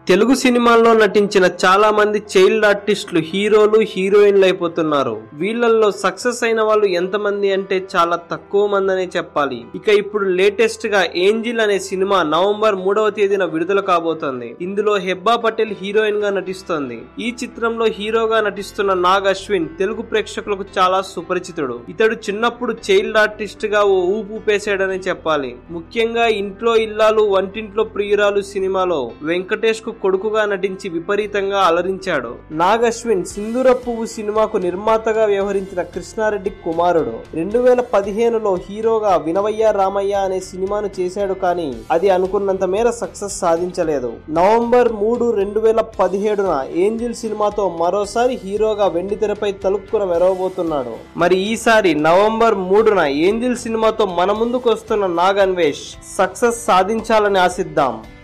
తెలుగు సినిమాల్లో నటించిన చాలా మంది చైల్డ్ ఆర్టిస్టులు హీరోలు హీరోయిన్లు అయిపోతున్నారు వీళ్ళల్లో సక్సెస్ అయిన వాళ్ళు ఎంతమంది అంటే చాలా తక్కువ మందనే చెప్పాలి ఇక ఇప్పుడు లేటెస్ట్ గా ఏంజిల్ అనే సినిమా నవంబర్ మూడవ తేదీన విడుదల కాబోతోంది ఇందులో హెబ్బా పటేల్ హీరోయిన్ గా నటిస్తోంది ఈ చిత్రంలో హీరోగా నటిస్తున్న నాగ్ అశ్విన్ తెలుగు ప్రేక్షకులకు చాలా సుపరిచితుడు ఇతడు చిన్నప్పుడు చైల్డ్ ఆర్టిస్ట్ గా ఓ ఊపు ఊపేశాడని చెప్పాలి ముఖ్యంగా ఇంట్లో ఇల్లాలు వంటింట్లో ప్రియురాలు సినిమాలో వెంకటేష్ కు కొడుకుగా నటించి విపరీతంగా అలరించాడు నాగ్ అశ్విన్ సింధూర పువ్వు సినిమాకు నిర్మాతగా వ్యవహరించిన కృష్ణారెడ్డి కుమారుడు రెండు వేల పదిహేనులో హీరోగా వినవయ్య రామయ్య అనే సినిమాను చేశాడు కానీ అది అనుకున్నంత మేర సక్సెస్ సాధించలేదు నవంబర్ మూడు రెండు వేల పదిహేడున ఏంజిల్ సినిమాతో మరోసారి హీరోగా వెండి తెరపై తలుపుకున మెరవబోతున్నాడు మరి ఈసారి నవంబర్ మూడున ఏంజిల్ సినిమాతో మన ముందుకు వస్తున్న నాగ్ అన్వేష్ సక్సెస్ సాధించాలని ఆశిద్దాం